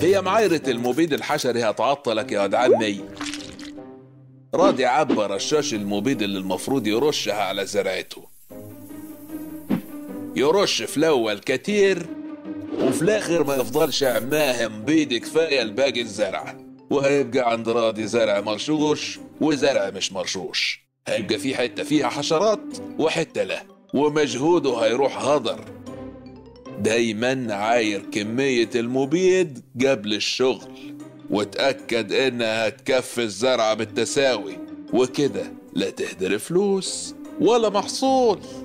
هي معايرة المبيد الحشري هتعطلك يا واد عمي راضي عبى رشاش المبيد اللي المفروض يرشها على زرعته يرش في الاول كتير وفي الاخر ما يفضلش عماه مبيد كفايه لباقي الزرع وهيبقى عند راضي زرع مرشوش وزرع مش مرشوش هيبقى في حته فيها حشرات وحته لا ومجهوده هيروح هدر دايما عاير كمية المبيد قبل الشغل وتأكد انها تكفي الزرعة بالتساوي وكده لا تهدر فلوس ولا محصول